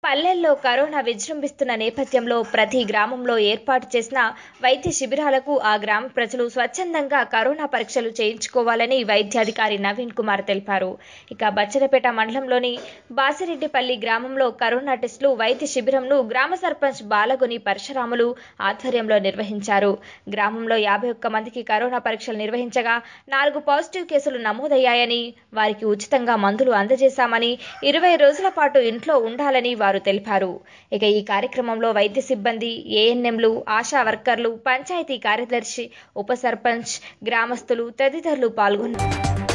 పల్లెల్లో కరోనా విజృంభిస్తున్న నేపథ్యంలో ప్రతి గ్రామంలో ఏర్పాటు చేసిన వైద్య శిబిరాలకు ఆ గ్రామ ప్రజలు స్వచ్ఛందంగా కరోనా పరీక్షలు చేయించుకోవాలని వైద్యాధికారి నవీన్ కుమార్ తెలిపారు ఇక బచ్చరపేట మండలంలోని బాసిరెడ్డిపల్లి గ్రామంలో కరోనా టెస్టులు వైద్య శిబిరంను గ్రామ సర్పంచ్ బాలగుని పరశురాములు ఆధ్వర్యంలో నిర్వహించారు గ్రామంలో యాభై ఒక్క మందికి కరోనా పరీక్షలు నిర్వహించగా నాలుగు పాజిటివ్ కేసులు నమోదయ్యాయని వారికి ఉచితంగా మందులు అందజేశామని ఇరవై రోజుల పాటు ఇంట్లో ఉండాలని వారు తెలిపారు ఇక ఈ కార్యక్రమంలో వైద్య సిబ్బంది ఏఎన్ఎంలు ఆశా వర్కర్లు పంచాయతీ కార్యదర్శి ఉప సర్పంచ్ గ్రామస్తులు తదితరులు పాల్గొన్నారు